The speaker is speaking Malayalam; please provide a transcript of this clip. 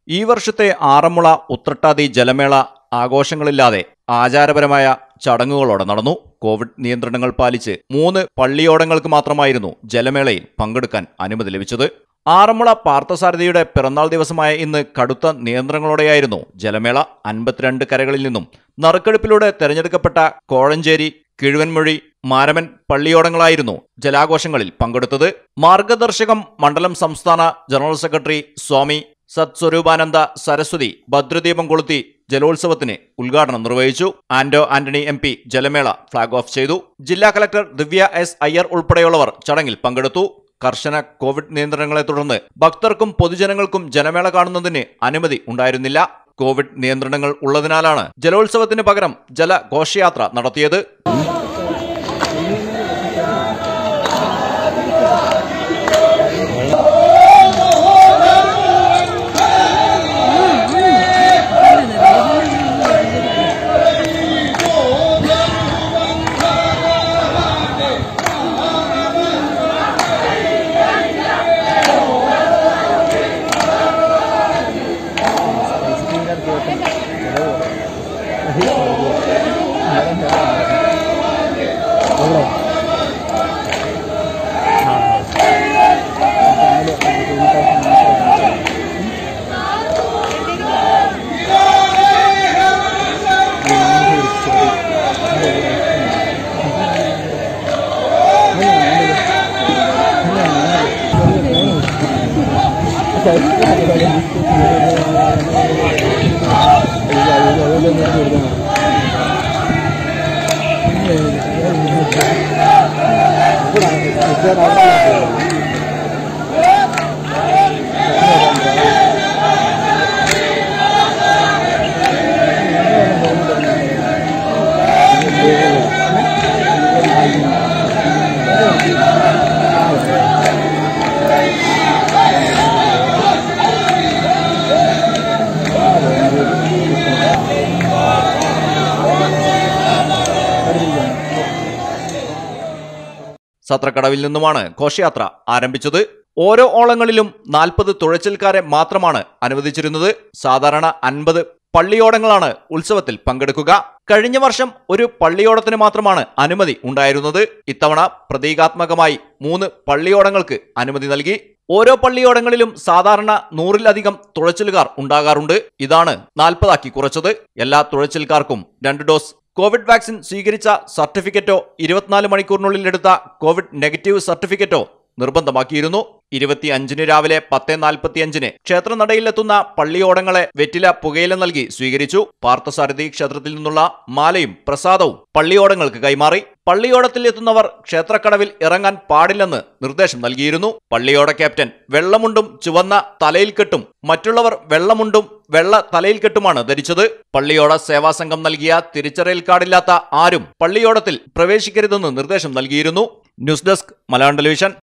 ഈ വർഷത്തെ ആറന്മുള ഉത്രട്ടാതി ജലമേള ആഘോഷങ്ങളില്ലാതെ ആചാരപരമായ ചടങ്ങുകളോടെ നടന്നു കോവിഡ് നിയന്ത്രണങ്ങൾ പാലിച്ച് മൂന്ന് പള്ളിയോടങ്ങൾക്ക് മാത്രമായിരുന്നു ജലമേളയിൽ പങ്കെടുക്കാൻ അനുമതി ലഭിച്ചത് ആറന്മുള പാർത്ഥസാരഥിയുടെ പിറന്നാൾ ദിവസമായ ഇന്ന് കടുത്ത നിയന്ത്രണങ്ങളോടെയായിരുന്നു ജലമേള അൻപത്തിരണ്ട് കരകളിൽ നിന്നും നറുക്കെടുപ്പിലൂടെ തെരഞ്ഞെടുക്കപ്പെട്ട കോഴഞ്ചേരി കിഴുവൻമൊഴി മാരമൻ പള്ളിയോടങ്ങളായിരുന്നു ജലാഘോഷങ്ങളിൽ പങ്കെടുത്തത് മാർഗദർശകം മണ്ഡലം സംസ്ഥാന ജനറൽ സെക്രട്ടറി സ്വാമി സത്സ്വരൂപാനന്ദ സരസ്വതി ഭദ്രദീപം കൊളുത്തി ജലോത്സവത്തിന് ഉദ്ഘാടനം നിർവഹിച്ചു ആന്റോ ആന്റണി എം പി ജലമേള ഫ്ളാഗ് ഓഫ് ചെയ്തു ജില്ലാ കലക്ടർ ദിവ്യ എസ് അയ്യർ ഉൾപ്പെടെയുള്ളവർ ചടങ്ങിൽ പങ്കെടുത്തു കർശന കോവിഡ് നിയന്ത്രണങ്ങളെ തുടർന്ന് ഭക്തർക്കും പൊതുജനങ്ങൾക്കും ജലമേള കാണുന്നതിന് അനുമതി ഉണ്ടായിരുന്നില്ല കോവിഡ് നിയന്ത്രണങ്ങൾ ഉള്ളതിനാലാണ് ജലോത്സവത്തിന് പകരം ജലഘോഷയാത്ര നടത്തിയത് സത്രക്കടവിൽ നിന്നുമാണ് ഘോഷയാത്ര ആരംഭിച്ചത് ഓരോ ഓളങ്ങളിലും നാൽപ്പത് തുഴച്ചിൽക്കാരെ മാത്രമാണ് അനുവദിച്ചിരുന്നത് സാധാരണ അൻപത് പള്ളിയോടങ്ങളാണ് ഉത്സവത്തിൽ പങ്കെടുക്കുക കഴിഞ്ഞ വർഷം ഒരു പള്ളിയോടത്തിന് മാത്രമാണ് അനുമതി ഉണ്ടായിരുന്നത് ഇത്തവണ പ്രതീകാത്മകമായി മൂന്ന് പള്ളിയോടങ്ങൾക്ക് അനുമതി നൽകി ഓരോ പള്ളിയോടങ്ങളിലും സാധാരണ നൂറിലധികം തുഴച്ചിലുകാർ ഉണ്ടാകാറുണ്ട് ഇതാണ് നാൽപ്പതാക്കി കുറച്ചത് എല്ലാ തുഴച്ചിൽക്കാർക്കും രണ്ട് ഡോസ് കോവിഡ് വാക്സിൻ സ്വീകരിച്ച സർട്ടിഫിക്കറ്റോ ഇരുപത്തിനാല് മണിക്കൂറിനുള്ളിൽ എടുത്ത കോവിഡ് നെഗറ്റീവ് സർട്ടിഫിക്കറ്റോ നിർബന്ധമാക്കിയിരുന്നു ഇരുപത്തി അഞ്ചിന് രാവിലെ പത്ത് നാൽപ്പത്തിയഞ്ചിന് ക്ഷേത്രനടയിലെത്തുന്ന പള്ളിയോടങ്ങളെ വെറ്റില പുകയില നൽകി സ്വീകരിച്ചു പാർത്ഥസാരഥി ക്ഷേത്രത്തിൽ നിന്നുള്ള മാലയും പ്രസാദവും പള്ളിയോടങ്ങൾക്ക് കൈമാറി പള്ളിയോടത്തിൽ എത്തുന്നവർ ക്ഷേത്രക്കടവിൽ ഇറങ്ങാൻ പാടില്ലെന്ന് നിർദ്ദേശം നൽകിയിരുന്നു പള്ളിയോട ക്യാപ്റ്റൻ വെള്ളമുണ്ടും ചുവന്ന തലയിൽ കെട്ടും മറ്റുള്ളവർ വെള്ളമുണ്ടും വെള്ള തലയിൽ കെട്ടുമാണ് ധരിച്ചത് പള്ളിയോട സേവാസംഘം നൽകിയ തിരിച്ചറിയൽ കാർഡില്ലാത്ത ആരും പള്ളിയോടത്തിൽ പ്രവേശിക്കരുതെന്ന് നിർദ്ദേശം നൽകിയിരുന്നു ന്യൂസ് ഡെസ്ക് മലയാളം ടെലിവിഷൻ